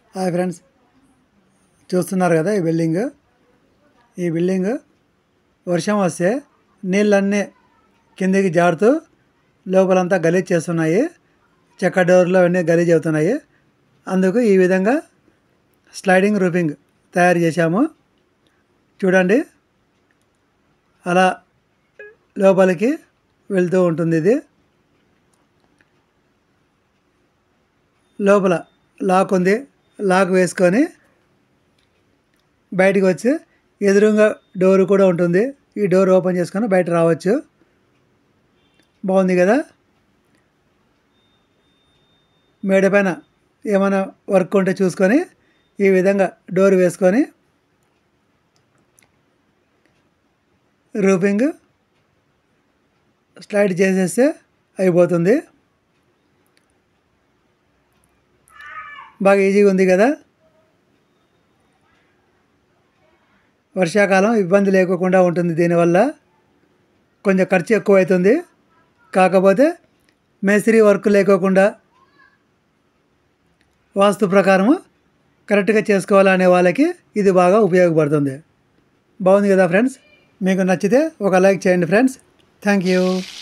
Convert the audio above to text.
hi friends చూస్తున్నారు కదా ఈ బిల్డింగ్ ఈ బిల్డింగ్ వర్షం వస్తే నీళ్ళన్నీ కిందికి జారుతూ లోపలంతా గలీజ్ చేస్తున్నాయి చెక్క డోర్లు అవన్నీ గలీజ్ అవుతున్నాయి అందుకు ఈ విధంగా స్లైడింగ్ రూఫింగ్ తయారు చేశాము చూడండి అలా లోపలికి వెళ్తూ ఉంటుంది ఇది లోపల లాక్ ఉంది లాక్ వేసుకొని బయటికి వచ్చి ఎదురుగా డోర్ కూడా ఉంటుంది ఈ డోర్ ఓపెన్ చేసుకొని బయట రావచ్చు బాగుంది కదా మేడ పైన ఏమైనా వర్క్ ఉంటే చూసుకొని ఈ విధంగా డోర్ వేసుకొని రూఫింగ్ స్లైడ్ చేసేస్తే అయిపోతుంది బాగా ఈజీగా ఉంది కదా వర్షాకాలం ఇబ్బంది లేకుండా ఉంటుంది దీనివల్ల కొంచెం ఖర్చు ఎక్కువ అవుతుంది కాకపోతే మేస్త్రి వర్క్ లేకోకుండా వాస్తు ప్రకారము కరెక్ట్గా చేసుకోవాలనే వాళ్ళకి ఇది బాగా ఉపయోగపడుతుంది బాగుంది కదా ఫ్రెండ్స్ మీకు నచ్చితే ఒక లైక్ చేయండి ఫ్రెండ్స్ థ్యాంక్ యూ